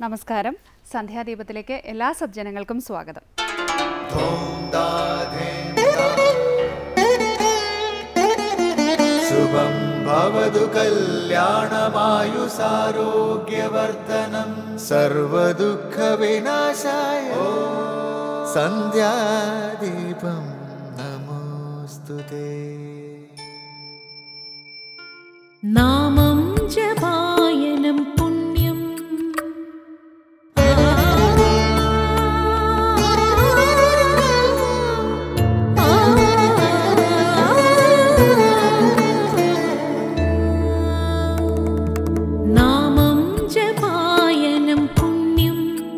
നമസ്കാരം സന്ധ്യാദീപത്തിലേക്ക് എല്ലാ സജ്ജനങ്ങൾക്കും സ്വാഗതം ശുഭം ഭവതു കല്യാണമായുസാരോഗ്യവർദ്ധനം സർവദുഃഖവിനാശായ സന്ധ്യാദീപം നമോസ്തുതേ നാമം ജപായനം പുണ്യം നാമം ജപായനം പുണ്യം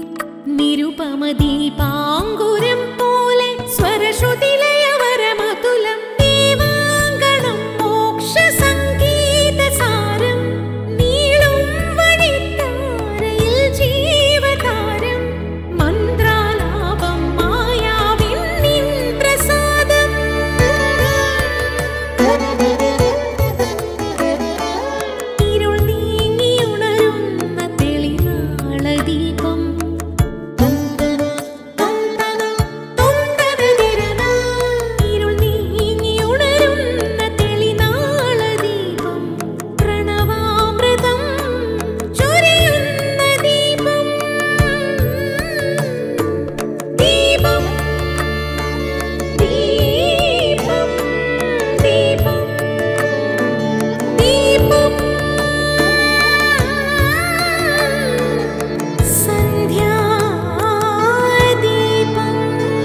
നിരുപമദീപാങ്കുരം പോലെ സ്വരശ്രുതിലയവരമതുലം ദീവാങ്കണം മോക്ഷസംഗീതസാരം നീളും വഴിത്താരയിൽ ജീവതാരം മന്ത്രാലാപം മായാവിൻ നിൻ പ്രസാദം ഇരുൾ നീങ്ങിയുണരുന്ന തെളിനാളദീപം ഇരുൾ നീങ്ങിയുണരുന്ന തെളിനാളദീപം പ്രണവാമൃതം ചൊരിയുന്ന ദീപം ദീപം ദീപം ദീപം ദീപം സന്ധ്യാദീപം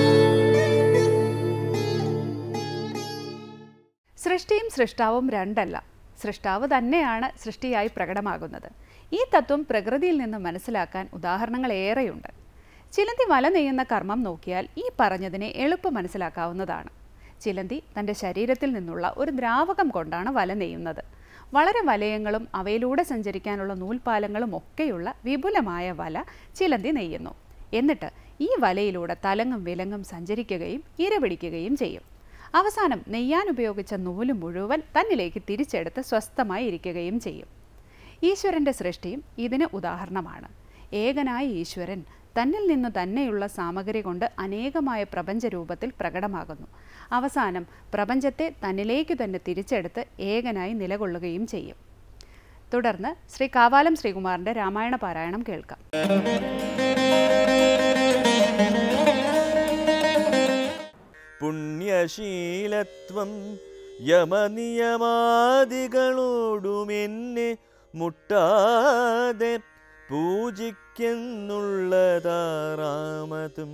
സൃഷ്ടിയും സൃഷ്ടാവും രണ്ടല്ല സൃഷ്ടാവ് തന്നെയാണ് സൃഷ്ടിയായി പ്രകടമാകുന്നത് ഈ തത്വം പ്രകൃതിയിൽ നിന്ന് മനസ്സിലാക്കാൻ ഉദാഹരണങ്ങൾ ഏറെയുണ്ട് ചിലന്തി വല നെയ്യുന്ന കർമ്മം നോക്കിയാൽ ഈ പറഞ്ഞതിനെ എളുപ്പം മനസ്സിലാക്കാവുന്നതാണ് ചിലന്തി തൻ്റെ ശരീരത്തിൽ നിന്നുള്ള ഒരു ദ്രാവകം കൊണ്ടാണ് വല നെയ്യുന്നത് വളരെ വലയങ്ങളും അവയിലൂടെ സഞ്ചരിക്കാനുള്ള നൂൽപാലങ്ങളും ഒക്കെയുള്ള വിപുലമായ വല ചിലന്തി നെയ്യുന്നു എന്നിട്ട് ഈ വലയിലൂടെ തലങ്ങും വിലങ്ങും സഞ്ചരിക്കുകയും ഇരപിടിക്കുകയും ചെയ്യും അവസാനം നെയ്യാൻ ഉപയോഗിച്ച നൂല് മുഴുവൻ തന്നിലേക്ക് തിരിച്ചെടുത്ത് സ്വസ്ഥമായി ഇരിക്കുകയും ചെയ്യും ഈശ്വരൻ്റെ സൃഷ്ടിയും ഇതിന് ഉദാഹരണമാണ് ഏകനായ ഈശ്വരൻ തന്നിൽ നിന്ന് തന്നെയുള്ള സാമഗ്രി കൊണ്ട് അനേകമായ പ്രപഞ്ച രൂപത്തിൽ പ്രകടമാകുന്നു അവസാനം പ്രപഞ്ചത്തെ തന്നിലേക്ക് തന്നെ തിരിച്ചെടുത്ത് ഏകനായി നിലകൊള്ളുകയും ചെയ്യും തുടർന്ന് ശ്രീ കാവാലം ശ്രീകുമാറിൻ്റെ രാമായണ പാരായണം കേൾക്കാം പുണ്യശീലത്വം യമനിയമാദികളോടുമെന്നെ മുട്ടാതെ പൂജിക്കുന്നുള്ളതാറാമതും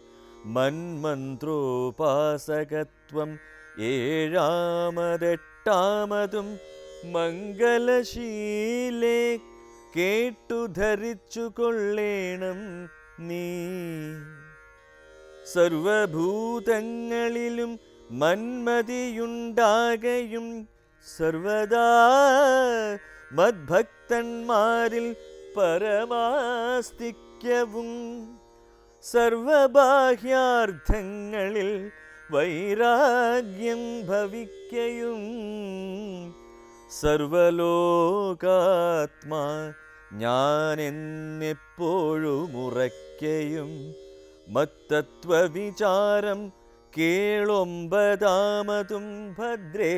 മന്മന്ത്രോപാസകത്വം ഏഴാമതെട്ടാമതും മംഗലശീലേ കേട്ടു ധരിച്ചു കൊള്ളേണം നീ സർവഭൂതങ്ങളിലും മന്മതിയുണ്ടാകയും സർവദാ മദ്ഭക്തന്മാരിൽ പരമാസ്തിക്യവും സർവബാഹ്യാർത്ഥങ്ങളിൽ വൈരാഗ്യം ഭവിക്കയും സർവലോകാത്മാ ഞാനെന്നെപ്പോഴും ഉറയ്ക്കയും മത്തത്വവിചാരം കേളൊമ്പതാമതും ഭദ്രേ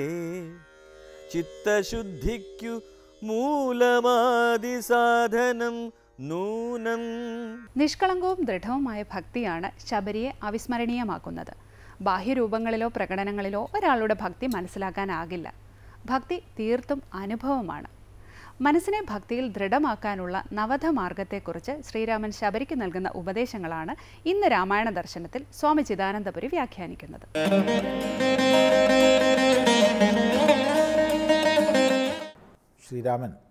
ചിത്തശുദ്ധിക്കു മൂലമാതി സാധനം നൂനം നിഷ്കളങ്കവും ദൃഢവുമായ ഭക്തിയാണ് ശബരിയെ അവിസ്മരണീയമാക്കുന്നത് ബാഹ്യരൂപങ്ങളിലോ പ്രകടനങ്ങളിലോ ഒരാളുടെ ഭക്തി മനസ്സിലാക്കാനാകില്ല ഭക്തി തീർത്തും അനുഭവമാണ് മനസ്സിനെ ഭക്തിയിൽ ദൃഢമാക്കാനുള്ള നവധ മാർഗത്തെക്കുറിച്ച് ശ്രീരാമൻ ശബരിക്ക് നൽകുന്ന ഉപദേശങ്ങളാണ് ഇന്ന് രാമായണ ദർശനത്തിൽ സ്വാമി ചിദാനന്ദപുരി വ്യാഖ്യാനിക്കുന്നത് ശ്രീരാമൻ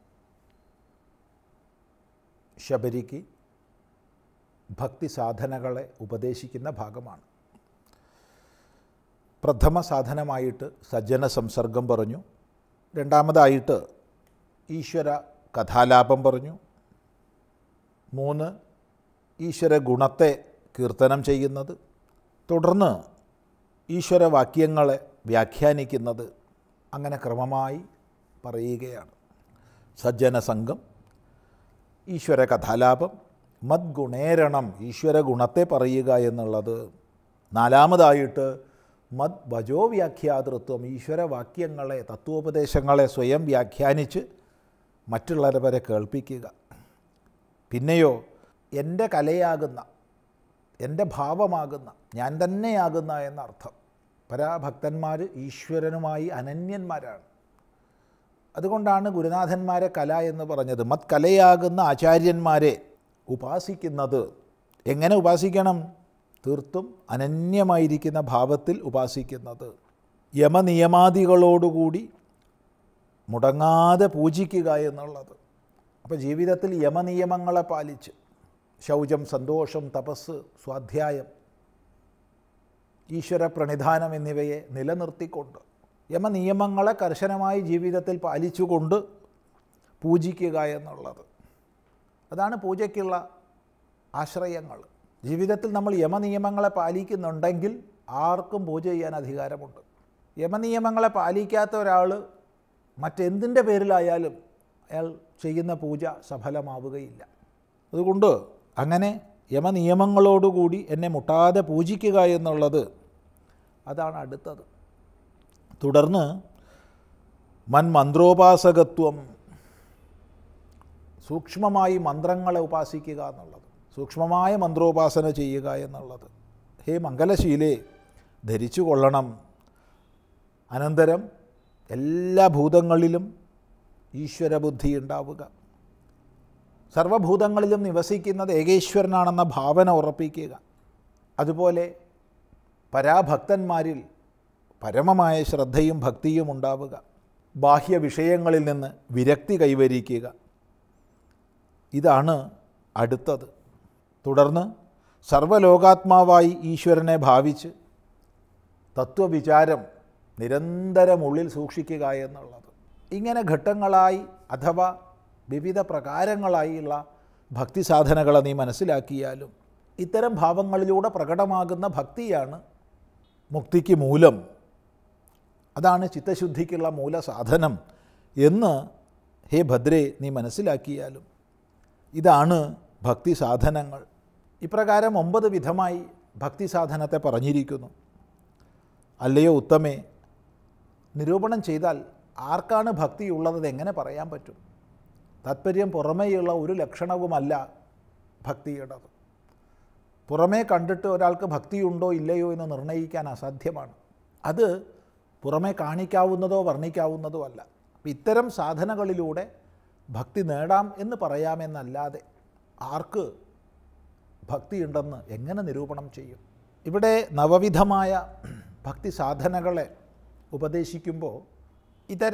ശബരിക്ക് ഭക്തി സാധനകളെ ഉപദേശിക്കുന്ന ഭാഗമാണ് പ്രഥമ സാധനമായിട്ട് സജ്ജന സംസർഗം പറഞ്ഞു രണ്ടാമതായിട്ട് ഈശ്വര കഥാലാപം പറഞ്ഞു മൂന്ന് ഈശ്വര ഗുണത്തെ കീർത്തനം ചെയ്യുന്നത് തുടർന്ന് ഈശ്വര വാക്യങ്ങളെ വ്യാഖ്യാനിക്കുന്നത് അങ്ങനെ ക്രമമായി പറയുകയാണ് സജ്ജന സംഘം ഈശ്വര കഥാലാപം മദ്ഗുണേരണം ഈശ്വര ഗുണത്തെ പറയുക എന്നുള്ളത് നാലാമതായിട്ട് മത് ഭജോ വ്യാഖ്യാതൃത്വം ഈശ്വര വാക്യങ്ങളെ തത്വോപദേശങ്ങളെ സ്വയം വ്യാഖ്യാനിച്ച് മറ്റുള്ളവരെ കേൾപ്പിക്കുക പിന്നെയോ എൻ്റെ കലയാകുന്ന എൻ്റെ ഭാവമാകുന്ന ഞാൻ തന്നെയാകുന്ന എന്നർത്ഥം പരാഭക്തന്മാർ ഈശ്വരനുമായി അനന്യന്മാരാണ് അതുകൊണ്ടാണ് ഗുരുനാഥന്മാരെ കല എന്ന് പറഞ്ഞത് മത് കലയാകുന്ന ആചാര്യന്മാരെ ഉപാസിക്കുന്നത് എങ്ങനെ ഉപാസിക്കണം തീർത്തും അനന്യമായിരിക്കുന്ന ഭാവത്തിൽ ഉപാസിക്കുന്നത് യമനിയമാദികളോടുകൂടി മുടങ്ങാതെ പൂജിക്കുക എന്നുള്ളത് അപ്പോൾ ജീവിതത്തിൽ യമനിയമങ്ങളെ പാലിച്ച് ശൗചം സന്തോഷം തപസ് സ്വാധ്യായം ഈശ്വര പ്രണിധാനം എന്നിവയെ നിലനിർത്തിക്കൊണ്ട് യമനിയമങ്ങളെ കർശനമായി ജീവിതത്തിൽ പാലിച്ചുകൊണ്ട് പൂജിക്കുക എന്നുള്ളത് അതാണ് പൂജയ്ക്കുള്ള ആശ്രയങ്ങൾ ജീവിതത്തിൽ നമ്മൾ യമനിയമങ്ങളെ പാലിക്കുന്നുണ്ടെങ്കിൽ ആർക്കും പൂജ ചെയ്യാൻ അധികാരമുണ്ട് യമനിയമങ്ങളെ പാലിക്കാത്ത ഒരാൾ മറ്റെന്തിൻ്റെ പേരിലായാലും അയാൾ ചെയ്യുന്ന പൂജ സഫലമാവുകയില്ല അതുകൊണ്ട് അങ്ങനെ യമനിയമങ്ങളോടുകൂടി എന്നെ മുട്ടാതെ പൂജിക്കുക എന്നുള്ളത് അതാണ് അടുത്തത് തുടർന്ന് മൻ മന്ത്രോപാസകത്വം സൂക്ഷ്മമായി മന്ത്രങ്ങളെ ഉപാസിക്കുക എന്നുള്ളത് സൂക്ഷ്മമായ മന്ത്രോപാസന ചെയ്യുക എന്നുള്ളത് ഹേ മംഗലശീലേ ധരിച്ചു കൊള്ളണം അനന്തരം എല്ലാ ഭൂതങ്ങളിലും ഈശ്വരബുദ്ധി ഉണ്ടാവുക സർവഭൂതങ്ങളിലും നിവസിക്കുന്നത് ഏകേശ്വരനാണെന്ന ഭാവന ഉറപ്പിക്കുക അതുപോലെ പരാഭക്തന്മാരിൽ പരമമായ ശ്രദ്ധയും ഭക്തിയും ഉണ്ടാവുക ബാഹ്യ വിഷയങ്ങളിൽ നിന്ന് വിരക്തി കൈവരിക്കുക ഇതാണ് അടുത്തത് തുടർന്ന് സർവലോകാത്മാവായി ഈശ്വരനെ ഭാവിച്ച് തത്വവിചാരം നിരന്തരം ഉള്ളിൽ സൂക്ഷിക്കുക എന്നുള്ളത് ഇങ്ങനെ ഘട്ടങ്ങളായി അഥവാ വിവിധ പ്രകാരങ്ങളായുള്ള ഭക്തി സാധനകളെ നീ മനസ്സിലാക്കിയാലും ഇത്തരം ഭാവങ്ങളിലൂടെ പ്രകടമാകുന്ന ഭക്തിയാണ് മുക്തിക്ക് മൂലം അതാണ് ചിത്തശുദ്ധിക്കുള്ള മൂലസാധനം എന്ന് ഹേ ഭദ്രേ നീ മനസ്സിലാക്കിയാലും ഇതാണ് ഭക്തി സാധനങ്ങൾ ഇപ്രകാരം ഒമ്പത് വിധമായി ഭക്തി സാധനത്തെ പറഞ്ഞിരിക്കുന്നു അല്ലയോ ഉത്തമേ നിരൂപണം ചെയ്താൽ ആർക്കാണ് ഭക്തിയുള്ളത് എങ്ങനെ പറയാൻ പറ്റും താത്പര്യം പുറമേയുള്ള ഒരു ലക്ഷണവുമല്ല ഭക്തിയുടേത് പുറമേ കണ്ടിട്ട് ഒരാൾക്ക് ഭക്തിയുണ്ടോ ഇല്ലയോ എന്ന് നിർണ്ണയിക്കാൻ അസാധ്യമാണ് അത് പുറമേ കാണിക്കാവുന്നതോ വർണ്ണിക്കാവുന്നതോ അല്ല അപ്പം ഇത്തരം സാധനകളിലൂടെ ഭക്തി നേടാം എന്ന് പറയാമെന്നല്ലാതെ ആർക്ക് ഭക്തിയുണ്ടെന്ന് എങ്ങനെ നിരൂപണം ചെയ്യും ഇവിടെ നവവിധമായ ഭക്തി സാധനകളെ ഉപദേശിക്കുമ്പോൾ ഇതര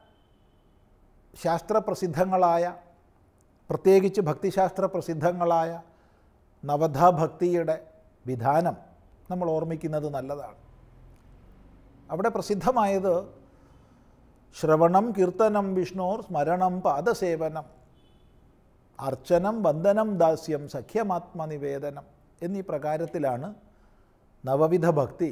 ശാസ്ത്രപ്രസിദ്ധങ്ങളായ പ്രത്യേകിച്ച് ഭക്തിശാസ്ത്ര പ്രസിദ്ധങ്ങളായ നവധാഭക്തിയുടെ വിധാനം നമ്മൾ ഓർമ്മിക്കുന്നത് നല്ലതാണ് അവിടെ പ്രസിദ്ധമായത് ശ്രവണം കീർത്തനം വിഷ്ണോർ സ്മരണം പാദസേവനം അർച്ചനം വന്ദനം ദാസ്യം സഖ്യമാത്മനിവേദനം എന്നീ പ്രകാരത്തിലാണ് നവവിധ ഭക്തി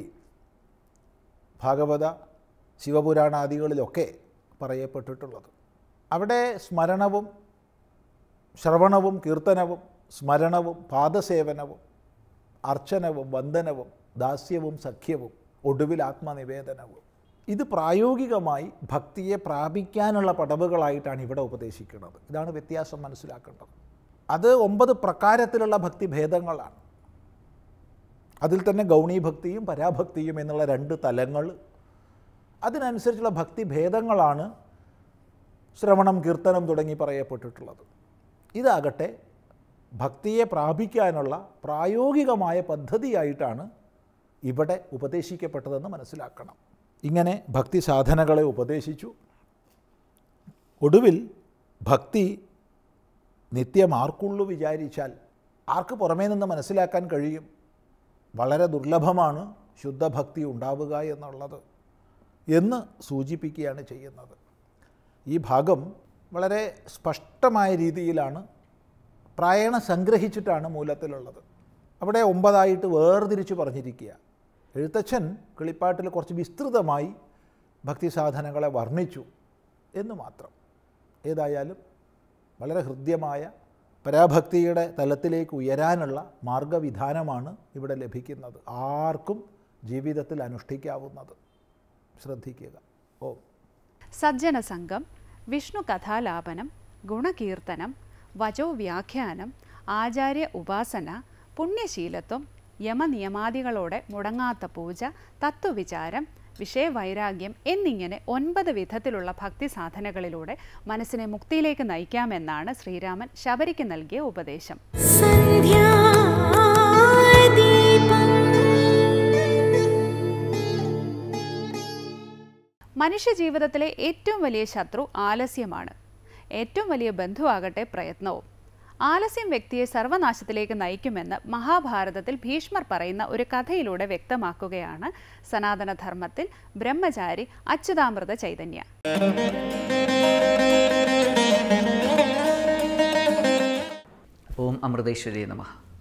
ഭാഗവത ശിവപുരാണാദികളിലൊക്കെ പറയപ്പെട്ടിട്ടുള്ളത് അവിടെ സ്മരണവും ശ്രവണവും കീർത്തനവും സ്മരണവും പാദസേവനവും അർച്ചനവും വന്ദനവും ദാസ്യവും സഖ്യവും ഒടുവിൽ ആത്മനിവേദനവും ഇത് പ്രായോഗികമായി ഭക്തിയെ പ്രാപിക്കാനുള്ള പടവുകളായിട്ടാണ് ഇവിടെ ഉപദേശിക്കുന്നത് ഇതാണ് വ്യത്യാസം മനസ്സിലാക്കേണ്ടത് അത് ഒമ്പത് പ്രകാരത്തിലുള്ള ഭക്തിഭേദങ്ങളാണ് അതിൽ തന്നെ ഗൗണീഭക്തിയും പരാഭക്തിയും എന്നുള്ള രണ്ട് തലങ്ങൾ അതിനനുസരിച്ചുള്ള ഭക്തിഭേദങ്ങളാണ് ശ്രവണം കീർത്തനം തുടങ്ങി പറയപ്പെട്ടിട്ടുള്ളത് ഇതാകട്ടെ ഭക്തിയെ പ്രാപിക്കാനുള്ള പ്രായോഗികമായ പദ്ധതിയായിട്ടാണ് ഇവിടെ ഉപദേശിക്കപ്പെട്ടതെന്ന് മനസ്സിലാക്കണം ഇങ്ങനെ ഭക്തി സാധനകളെ ഉപദേശിച്ചു ഒടുവിൽ ഭക്തി നിത്യമാർക്കുള്ളു വിചാരിച്ചാൽ ആർക്ക് പുറമേ നിന്ന് മനസ്സിലാക്കാൻ കഴിയും വളരെ ദുർലഭമാണ് ശുദ്ധഭക്തി ഉണ്ടാവുക എന്നുള്ളത് എന്ന് സൂചിപ്പിക്കുകയാണ് ചെയ്യുന്നത് ഈ ഭാഗം വളരെ സ്പഷ്ടമായ രീതിയിലാണ് പ്രായണ സംഗ്രഹിച്ചിട്ടാണ് മൂലത്തിലുള്ളത് അവിടെ ഒമ്പതായിട്ട് വേർതിരിച്ച് പറഞ്ഞിരിക്കുക എഴുത്തച്ഛൻ കിളിപ്പാട്ടിൽ കുറച്ച് വിസ്തൃതമായി ഭക്തി സാധനങ്ങളെ വർണ്ണിച്ചു എന്ന് മാത്രം ഏതായാലും വളരെ ഹൃദ്യമായ പരാഭക്തിയുടെ തലത്തിലേക്ക് ഉയരാനുള്ള മാർഗവിധാനമാണ് ഇവിടെ ലഭിക്കുന്നത് ആർക്കും ജീവിതത്തിൽ അനുഷ്ഠിക്കാവുന്നത് ശ്രദ്ധിക്കുക ഓ സജ്ജന സംഘം വിഷ്ണു കഥാലാപനം ഗുണകീർത്തനം വചോ വ്യാഖ്യാനം ആചാര്യ ഉപാസന പുണ്യശീലത്വം യമനിയമാദികളോടെ മുടങ്ങാത്ത പൂജ തത്വവിചാരം വിഷയവൈരാഗ്യം എന്നിങ്ങനെ ഒൻപത് വിധത്തിലുള്ള ഭക്തി സാധനകളിലൂടെ മനസ്സിനെ മുക്തിയിലേക്ക് നയിക്കാമെന്നാണ് ശ്രീരാമൻ ശബരിക്ക് നൽകിയ ഉപദേശം മനുഷ്യജീവിതത്തിലെ ഏറ്റവും വലിയ ശത്രു ആലസ്യമാണ് ഏറ്റവും വലിയ ബന്ധുവാകട്ടെ പ്രയത്നവും ആലസ്യം വ്യക്തിയെ സർവനാശത്തിലേക്ക് നയിക്കുമെന്ന് മഹാഭാരതത്തിൽ ഭീഷ്മർ പറയുന്ന ഒരു കഥയിലൂടെ വ്യക്തമാക്കുകയാണ് സനാതനധർമ്മത്തിൽ ബ്രഹ്മചാരി അച്യുതാമൃത ചൈതന്യ ഓം അമൃതേശ്വരി നമ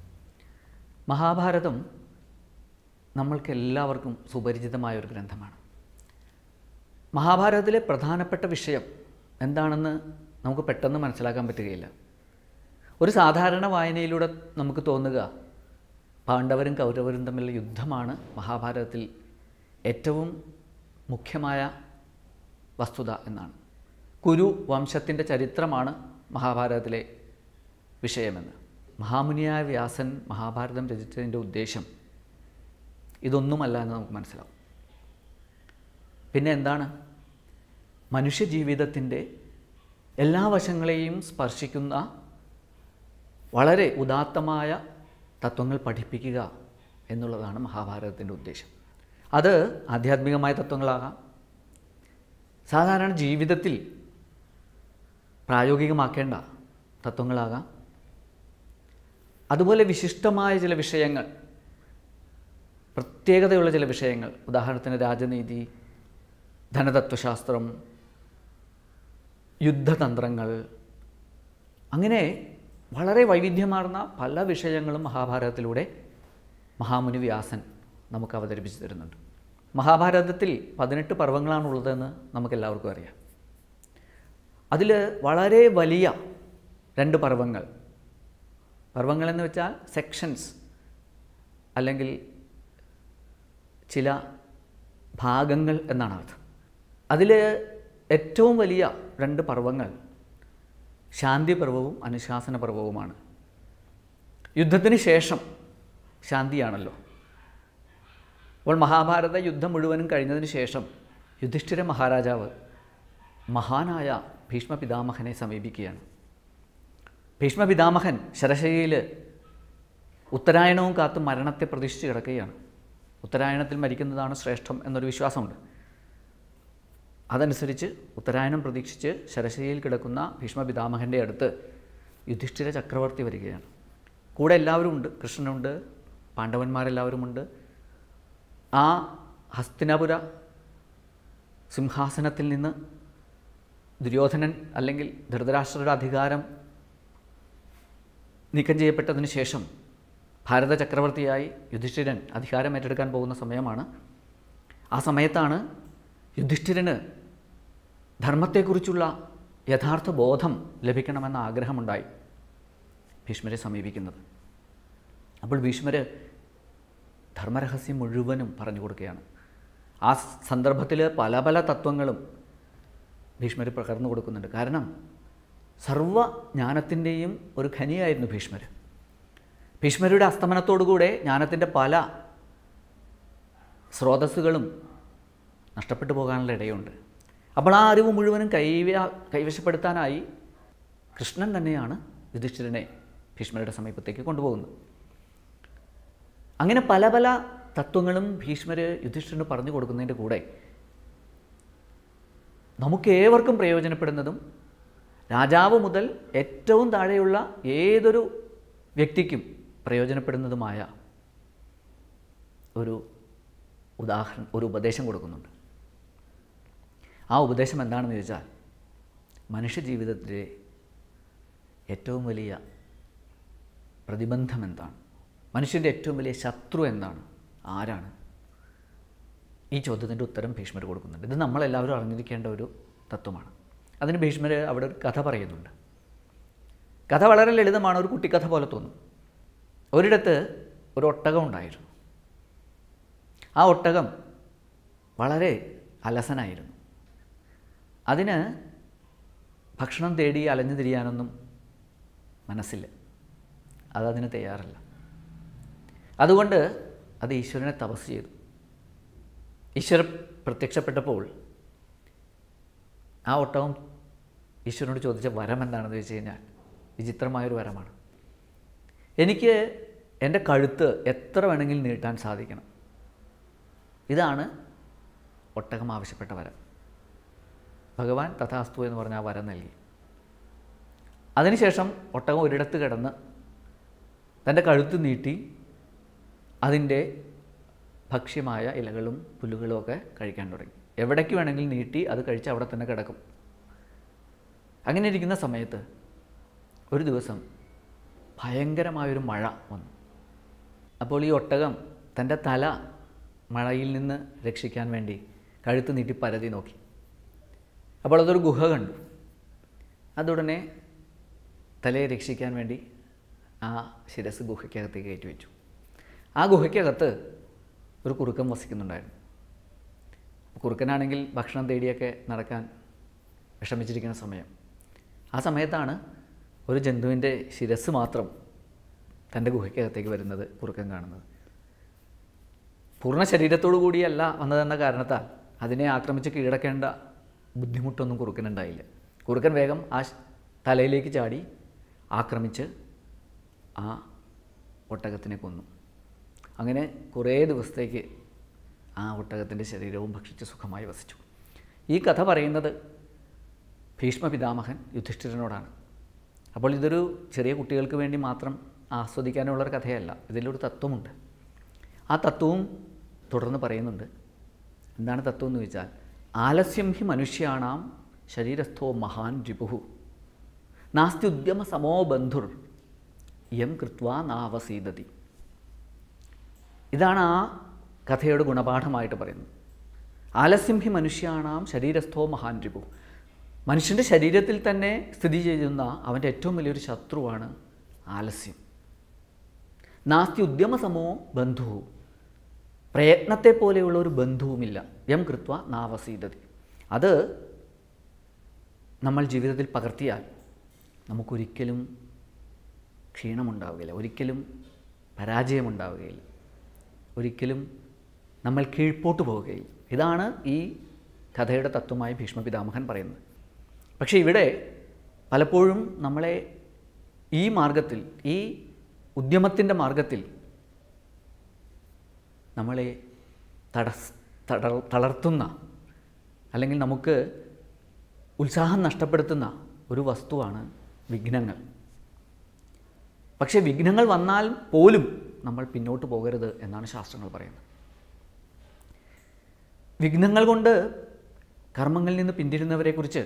മഹാഭാരതം നമ്മൾക്ക് എല്ലാവർക്കും സുപരിചിതമായ ഒരു ഗ്രന്ഥമാണ് മഹാഭാരതത്തിലെ പ്രധാനപ്പെട്ട വിഷയം എന്താണെന്ന് നമുക്ക് പെട്ടെന്ന് മനസ്സിലാക്കാൻ പറ്റുകയില്ല ഒരു സാധാരണ വായനയിലൂടെ നമുക്ക് തോന്നുക പാണ്ഡവരും കൗരവരും തമ്മിലുള്ള യുദ്ധമാണ് മഹാഭാരതത്തിൽ ഏറ്റവും മുഖ്യമായ വസ്തുത എന്നാണ് കുരു വംശത്തിൻ്റെ ചരിത്രമാണ് മഹാഭാരതത്തിലെ വിഷയമെന്ന് മഹാമുനിയായ വ്യാസൻ മഹാഭാരതം രചിച്ചതിൻ്റെ ഉദ്ദേശം ഇതൊന്നുമല്ല എന്ന് നമുക്ക് മനസ്സിലാവും പിന്നെ എന്താണ് മനുഷ്യജീവിതത്തിൻ്റെ എല്ലാ വശങ്ങളെയും സ്പർശിക്കുന്ന വളരെ ഉദാത്തമായ തത്വങ്ങൾ പഠിപ്പിക്കുക എന്നുള്ളതാണ് മഹാഭാരതത്തിൻ്റെ ഉദ്ദേശം അത് ആധ്യാത്മികമായ തത്വങ്ങളാകാം സാധാരണ ജീവിതത്തിൽ പ്രായോഗികമാക്കേണ്ട തത്വങ്ങളാകാം അതുപോലെ വിശിഷ്ടമായ ചില വിഷയങ്ങൾ പ്രത്യേകതയുള്ള ചില വിഷയങ്ങൾ ഉദാഹരണത്തിന് രാജനീതി ധനതത്വശാസ്ത്രം യുദ്ധതന്ത്രങ്ങൾ അങ്ങനെ വളരെ വൈവിധ്യമാർന്ന പല വിഷയങ്ങളും മഹാഭാരതത്തിലൂടെ മഹാമുനി വ്യാസൻ നമുക്ക് അവതരിപ്പിച്ചു തരുന്നുണ്ട് മഹാഭാരതത്തിൽ പതിനെട്ട് പർവ്വങ്ങളാണുള്ളതെന്ന് നമുക്കെല്ലാവർക്കും അറിയാം അതിൽ വളരെ വലിയ രണ്ട് പർവ്വങ്ങൾ പർവ്വങ്ങളെന്ന് വെച്ചാൽ സെക്ഷൻസ് അല്ലെങ്കിൽ ചില ഭാഗങ്ങൾ എന്നാണ് അർത്ഥം അതിൽ ഏറ്റവും വലിയ രണ്ട് പർവ്വങ്ങൾ ശാന്തി പർവ്വവും അനുശാസന പർവ്വവുമാണ് യുദ്ധത്തിന് ശേഷം ശാന്തിയാണല്ലോ അപ്പോൾ മഹാഭാരത യുദ്ധം മുഴുവനും കഴിഞ്ഞതിന് ശേഷം യുധിഷ്ഠിര മഹാരാജാവ് മഹാനായ ഭീഷ്മ പിതാമഹനെ സമീപിക്കുകയാണ് ഭീഷ്മ പിതാമഹൻ ശരശയ്യയിൽ ഉത്തരായണവും കാത്ത് മരണത്തെ പ്രതീക്ഷിച്ച് കിടക്കുകയാണ് ഉത്തരായണത്തിൽ മരിക്കുന്നതാണ് ശ്രേഷ്ഠം എന്നൊരു വിശ്വാസമുണ്ട് അതനുസരിച്ച് ഉത്തരായണം പ്രതീക്ഷിച്ച് ശരശയ്യയിൽ കിടക്കുന്ന ഭീഷ്മ പിതാമഹൻ്റെ അടുത്ത് യുധിഷ്ഠിര ചക്രവർത്തി വരികയാണ് കൂടെ എല്ലാവരും ഉണ്ട് കൃഷ്ണനുണ്ട് പാണ്ഡവന്മാരെല്ലാവരുമുണ്ട് ആ ഹസ്തിനപുര സിംഹാസനത്തിൽ നിന്ന് ദുര്യോധനൻ അല്ലെങ്കിൽ ധൃതരാഷ്ട്രരുടെ അധികാരം നീക്കം ചെയ്യപ്പെട്ടതിന് ശേഷം ഭാരത ചക്രവർത്തിയായി യുധിഷ്ഠിരൻ അധികാരം ഏറ്റെടുക്കാൻ പോകുന്ന സമയമാണ് ആ സമയത്താണ് യുധിഷ്ഠിരന് ധർമ്മത്തെക്കുറിച്ചുള്ള യഥാർത്ഥ ബോധം ലഭിക്കണമെന്ന ആഗ്രഹമുണ്ടായി ഭീഷ്മരെ സമീപിക്കുന്നത് അപ്പോൾ ഭീഷ്മർ ധർമ്മരഹസ്യം മുഴുവനും പറഞ്ഞു കൊടുക്കുകയാണ് ആ സന്ദർഭത്തിൽ പല പല തത്വങ്ങളും ഭീഷ്മർ പകർന്നു കൊടുക്കുന്നുണ്ട് കാരണം സർവ ജ്ഞാനത്തിൻ്റെയും ഒരു ഖനിയായിരുന്നു ഭീഷ്മർ ഭീഷ്മരുടെ അസ്തമനത്തോടുകൂടെ ജ്ഞാനത്തിൻ്റെ പല സ്രോതസ്സുകളും നഷ്ടപ്പെട്ടു പോകാനുള്ള ഇടയുണ്ട് അപ്പോൾ ആ അറിവ് മുഴുവനും കൈവ കൈവശപ്പെടുത്താനായി കൃഷ്ണൻ തന്നെയാണ് യുധിഷ്ഠിരനെ ഭീഷ്മരുടെ സമീപത്തേക്ക് കൊണ്ടുപോകുന്നത് അങ്ങനെ പല പല തത്വങ്ങളും ഭീഷ്മർ യുധിഷ്ഠിരന് പറഞ്ഞു കൊടുക്കുന്നതിൻ്റെ കൂടെ നമുക്ക് ഏവർക്കും പ്രയോജനപ്പെടുന്നതും രാജാവ് മുതൽ ഏറ്റവും താഴെയുള്ള ഏതൊരു വ്യക്തിക്കും പ്രയോജനപ്പെടുന്നതുമായ ഒരു ഉദാഹരണം ഒരു ഉപദേശം കൊടുക്കുന്നുണ്ട് ആ ഉപദേശം എന്താണെന്ന് ചോദിച്ചാൽ മനുഷ്യജീവിതത്തിലെ ഏറ്റവും വലിയ പ്രതിബന്ധം എന്താണ് മനുഷ്യൻ്റെ ഏറ്റവും വലിയ ശത്രു എന്താണ് ആരാണ് ഈ ചോദ്യത്തിൻ്റെ ഉത്തരം ഭീഷ്മർ കൊടുക്കുന്നുണ്ട് ഇത് നമ്മളെല്ലാവരും അറിഞ്ഞിരിക്കേണ്ട ഒരു തത്വമാണ് അതിന് ഭീഷ്മർ അവിടെ ഒരു കഥ പറയുന്നുണ്ട് കഥ വളരെ ലളിതമാണ് ഒരു കുട്ടിക്കഥ പോലെ തോന്നും ഒരിടത്ത് ഒരു ഒട്ടകം ഉണ്ടായിരുന്നു ആ ഒട്ടകം വളരെ അലസനായിരുന്നു അതിന് ഭക്ഷണം തേടി അലഞ്ഞു തിരിയാനൊന്നും മനസ്സില്ല അതതിന് തയ്യാറല്ല അതുകൊണ്ട് അത് ഈശ്വരനെ തപസ് ചെയ്തു ഈശ്വരൻ പ്രത്യക്ഷപ്പെട്ടപ്പോൾ ആ ഒട്ടകം ഈശ്വരനോട് ചോദിച്ച വരം എന്താണെന്ന് വെച്ച് കഴിഞ്ഞാൽ വിചിത്രമായൊരു വരമാണ് എനിക്ക് എൻ്റെ കഴുത്ത് എത്ര വേണമെങ്കിലും നീട്ടാൻ സാധിക്കണം ഇതാണ് ഒട്ടകം ആവശ്യപ്പെട്ട വരം ഭഗവാൻ തഥാസ്തു എന്ന് പറഞ്ഞ ആ വരം നൽകി അതിനുശേഷം ഒട്ടകം ഒരിടത്ത് കിടന്ന് തൻ്റെ കഴുത്ത് നീട്ടി അതിൻ്റെ ഭക്ഷ്യമായ ഇലകളും പുല്ലുകളും ഒക്കെ കഴിക്കാൻ തുടങ്ങി എവിടേക്ക് വേണമെങ്കിലും നീട്ടി അത് കഴിച്ച് അവിടെ തന്നെ കിടക്കും അങ്ങനെ ഇരിക്കുന്ന സമയത്ത് ഒരു ദിവസം ഭയങ്കരമായൊരു മഴ വന്നു അപ്പോൾ ഈ ഒട്ടകം തൻ്റെ തല മഴയിൽ നിന്ന് രക്ഷിക്കാൻ വേണ്ടി കഴുത്ത് നീട്ടി പരതി നോക്കി അപ്പോൾ അതൊരു ഗുഹ കണ്ടു അതുടനെ തലയെ രക്ഷിക്കാൻ വേണ്ടി ആ ശിരസ് ഗുഹയ്ക്കകത്തേക്ക് കയറ്റി വെച്ചു ആ ഗുഹയ്ക്കകത്ത് ഒരു കുറുക്കൻ വസിക്കുന്നുണ്ടായിരുന്നു കുറുക്കനാണെങ്കിൽ ഭക്ഷണം തേടിയൊക്കെ നടക്കാൻ വിഷമിച്ചിരിക്കുന്ന സമയം ആ സമയത്താണ് ഒരു ജന്തുവിൻ്റെ ശിരസ് മാത്രം തൻ്റെ ഗുഹയ്ക്കകത്തേക്ക് വരുന്നത് കുറുക്കൻ കാണുന്നത് പൂർണ്ണ ശരീരത്തോടു കൂടിയല്ല വന്നതെന്ന കാരണത്താൽ അതിനെ ആക്രമിച്ച് കീഴടക്കേണ്ട ബുദ്ധിമുട്ടൊന്നും കുറുക്കനുണ്ടായില്ല കുറുക്കൻ വേഗം ആ ശ- തലയിലേക്ക് ചാടി ആക്രമിച്ച് ആ ഒട്ടകത്തിനെ കൊന്നു അങ്ങനെ കുറേ ദിവസത്തേക്ക് ആ ഒട്ടകത്തിൻ്റെ ശരീരവും ഭക്ഷിച്ച് സുഖമായി വസിച്ചു ഈ കഥ പറയുന്നത് ഭീഷ്മ പിതാമഹൻ യുധിഷ്ഠിരനോടാണ് അപ്പോൾ ഇതൊരു ചെറിയ കുട്ടികൾക്ക് വേണ്ടി മാത്രം ആസ്വദിക്കാനുള്ളൊരു കഥയല്ല ഇതിലൊരു തത്വമുണ്ട് ആ തത്വവും തുടർന്ന് പറയുന്നുണ്ട് എന്താണ് തത്വം എന്ന് വെച്ചാൽ ആലസ്യം ഹി മനുഷ്യാണാം ശരീരസ്ഥോ മഹാൻ രിപുഹു നാസ്തി ഉദ്യമ സമോ ബന്ധുർ യം കൃത്വാ നാവസീതതി ഇതാണ് ആ കഥയുടെ ഗുണപാഠമായിട്ട് പറയുന്നത് ആലസ്യം ഹി മനുഷ്യാണാം ശരീരസ്ഥോ മഹാൻ രിപു മനുഷ്യൻ്റെ ശരീരത്തിൽ തന്നെ സ്ഥിതി ചെയ്യുന്ന അവൻ്റെ ഏറ്റവും വലിയൊരു ശത്രുവാണ് ആലസ്യം നാസ്തി ഉദ്യമസമോ ബന്ധു പ്രയത്നത്തെ പോലെയുള്ള ഒരു ബന്ധുവുമില്ല യം കൃത്വ നാവസീതതി അത് നമ്മൾ ജീവിതത്തിൽ പകർത്തിയാൽ നമുക്കൊരിക്കലും ക്ഷീണമുണ്ടാവുകയില്ല ഒരിക്കലും പരാജയമുണ്ടാവുകയില്ല ഒരിക്കലും നമ്മൾ കീഴ്പോട്ട് പോവുകയില്ല ഇതാണ് ഈ കഥയുടെ തത്വമായി ഭീഷ്മ പിതാമഹൻ പറയുന്നത് പക്ഷേ ഇവിടെ പലപ്പോഴും നമ്മളെ ഈ മാർഗത്തിൽ ഈ ഉദ്യമത്തിൻ്റെ മാർഗത്തിൽ നമ്മളെ തടസ് തട തളർത്തുന്ന അല്ലെങ്കിൽ നമുക്ക് ഉത്സാഹം നഷ്ടപ്പെടുത്തുന്ന ഒരു വസ്തുവാണ് വിഘ്നങ്ങൾ പക്ഷേ വിഘ്നങ്ങൾ വന്നാൽ പോലും നമ്മൾ പിന്നോട്ട് പോകരുത് എന്നാണ് ശാസ്ത്രങ്ങൾ പറയുന്നത് വിഘ്നങ്ങൾ കൊണ്ട് കർമ്മങ്ങളിൽ നിന്ന് പിന്തിരുന്നവരെക്കുറിച്ച്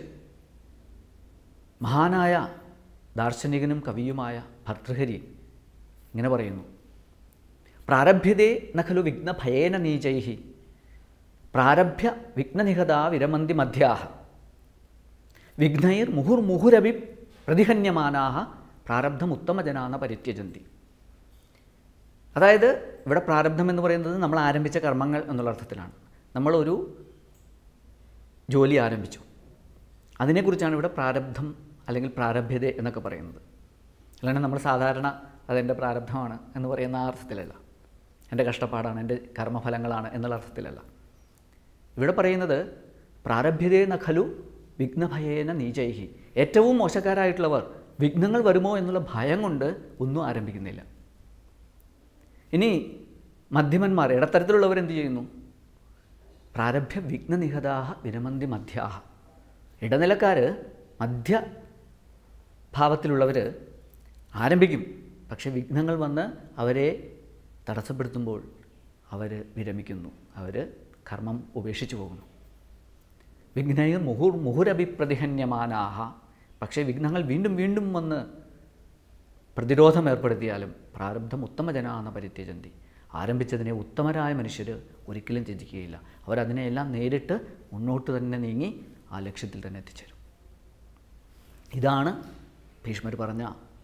മഹാനായ ദാർശനികനും കവിയുമായ ഭർതൃഹരി ഇങ്ങനെ പറയുന്നു പ്രാരഭ്യതേ നഖലു വിഘ്നഭയേന നീചൈ പ്രാരഭ്യ വിഘ്നനിഹതാ വിരമന്തി മധ്യാഹ വിഘ്നൈർ മുഹുർമുഹുരഭി പ്രതിഹന്യമാനാഹ പ്രാരബ്ധം ഉത്തമജനാന പരിത്യജന്തി അതായത് ഇവിടെ പ്രാരബ്ധം എന്ന് പറയുന്നത് നമ്മൾ ആരംഭിച്ച കർമ്മങ്ങൾ എന്നുള്ള അർത്ഥത്തിലാണ് നമ്മളൊരു ജോലി ആരംഭിച്ചു അതിനെക്കുറിച്ചാണ് ഇവിടെ പ്രാരബ്ധം അല്ലെങ്കിൽ പ്രാരഭ്യത എന്നൊക്കെ പറയുന്നത് അല്ലാണ്ട് നമ്മൾ സാധാരണ അതെൻ്റെ പ്രാരബ്ധമാണ് എന്ന് പറയുന്ന ആ അർത്ഥത്തിലല്ല എൻ്റെ കഷ്ടപ്പാടാണ് എൻ്റെ കർമ്മഫലങ്ങളാണ് എന്നുള്ള അർത്ഥത്തിലല്ല ഇവിടെ പറയുന്നത് പ്രാരഭ്യതേ നഖലു വിഘ്നഭയേന നീചൈഹി ഏറ്റവും മോശക്കാരായിട്ടുള്ളവർ വിഘ്നങ്ങൾ വരുമോ എന്നുള്ള ഭയം കൊണ്ട് ഒന്നും ആരംഭിക്കുന്നില്ല ഇനി മധ്യമന്മാർ ഇടത്തരത്തിലുള്ളവർ എന്ത് ചെയ്യുന്നു പ്രാരഭ്യ വിഘ്നനിഹതാഹ വിരമന്തി മധ്യാഹ ഇടനിലക്കാർ മധ്യ ഭാവത്തിലുള്ളവർ ആരംഭിക്കും പക്ഷേ വിഘ്നങ്ങൾ വന്ന് അവരെ തടസ്സപ്പെടുത്തുമ്പോൾ അവർ വിരമിക്കുന്നു അവർ കർമ്മം ഉപേക്ഷിച്ചു പോകുന്നു വിഘ്നൈർ മുഹുർ മുഹുരഭിപ്രതിഹന്യമാനാഹ പക്ഷേ വിഘ്നങ്ങൾ വീണ്ടും വീണ്ടും വന്ന് പ്രതിരോധം ഏർപ്പെടുത്തിയാലും പ്രാരബ്ധം ഉത്തമജനാന്ന പരിത്യജന്തി ആരംഭിച്ചതിനെ ഉത്തമരായ മനുഷ്യർ ഒരിക്കലും ത്യജിക്കുകയില്ല അവരതിനെയെല്ലാം നേരിട്ട് മുന്നോട്ട് തന്നെ നീങ്ങി ആ ലക്ഷ്യത്തിൽ തന്നെ എത്തിച്ചേരും ഇതാണ് ഭീഷ്മർ പറഞ്ഞ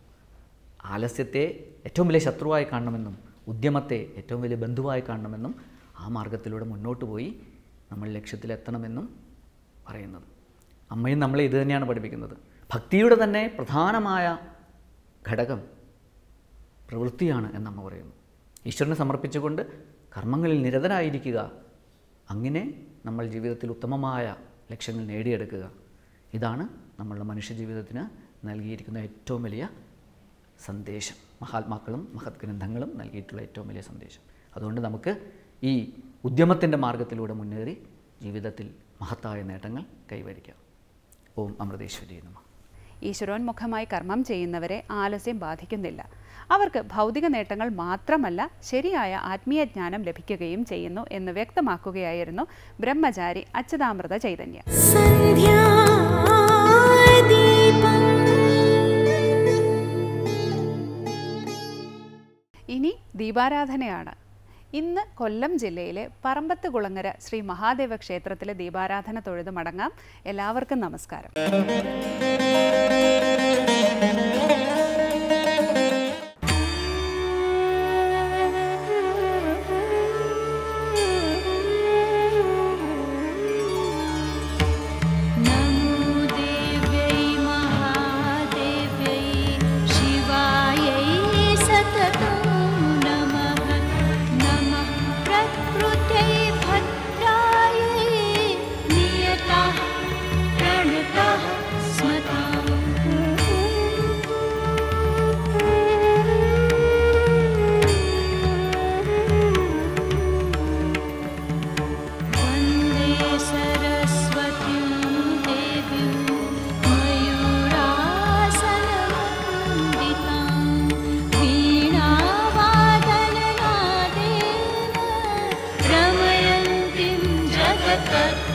ആലസ്യത്തെ ഏറ്റവും വലിയ ശത്രുവായി കാണണമെന്നും ഉദ്യമത്തെ ഏറ്റവും വലിയ ബന്ധുവായി കാണണമെന്നും ആ മാർഗത്തിലൂടെ മുന്നോട്ട് പോയി നമ്മൾ ലക്ഷ്യത്തിലെത്തണമെന്നും പറയുന്നത് അമ്മയും നമ്മളെ ഇത് തന്നെയാണ് പഠിപ്പിക്കുന്നത് ഭക്തിയുടെ തന്നെ പ്രധാനമായ ഘടകം പ്രവൃത്തിയാണ് എന്നമ്മ പറയുന്നു ഈശ്വരനെ സമർപ്പിച്ചുകൊണ്ട് കർമ്മങ്ങളിൽ നിരതരായിരിക്കുക അങ്ങനെ നമ്മൾ ജീവിതത്തിൽ ഉത്തമമായ ലക്ഷ്യങ്ങൾ നേടിയെടുക്കുക ഇതാണ് നമ്മളുടെ മനുഷ്യ ജീവിതത്തിന് നൽകിയിരിക്കുന്ന ഏറ്റവും വലിയ സന്ദേശം മഹാത്മാക്കളും മഹത് ഗ്രന്ഥങ്ങളും നൽകിയിട്ടുള്ള ഏറ്റവും വലിയ സന്ദേശം അതുകൊണ്ട് നമുക്ക് ഈ ഉദ്യമത്തിൻ്റെ മാർഗത്തിലൂടെ മുന്നേറി ജീവിതത്തിൽ മഹത്തായ നേട്ടങ്ങൾ കൈവരിക്കാം ഓം അമൃതേശ്വരി നമ ഈശ്വരോന്മുഖമായി കർമ്മം ചെയ്യുന്നവരെ ആലസ്യം ബാധിക്കുന്നില്ല അവർക്ക് ഭൗതിക നേട്ടങ്ങൾ മാത്രമല്ല ശരിയായ ആത്മീയ ജ്ഞാനം ലഭിക്കുകയും ചെയ്യുന്നു എന്ന് വ്യക്തമാക്കുകയായിരുന്നു ബ്രഹ്മചാരി അച്യുതാമൃത ചൈതന്യ സന്ധ്യാദീപം ഇനി ദീപാരാധനയാണ് ഇന്ന് കൊല്ലം ജില്ലയിലെ പറമ്പത്ത് കുളങ്ങര ശ്രീ മഹാദേവ ക്ഷേത്രത്തിലെ ദീപാരാധന തൊഴുത് മടങ്ങാം എല്ലാവർക്കും നമസ്കാരം नमो देव्यै महादेव्यै शिवायै सततं नमः नमः प्रकृत्यै भद्रायै नियतः प्रणतः वन्दे सरस्वतीं देवीं मयूरासनमण्डितां वीणावादननादेन रमयन्तीं जगतः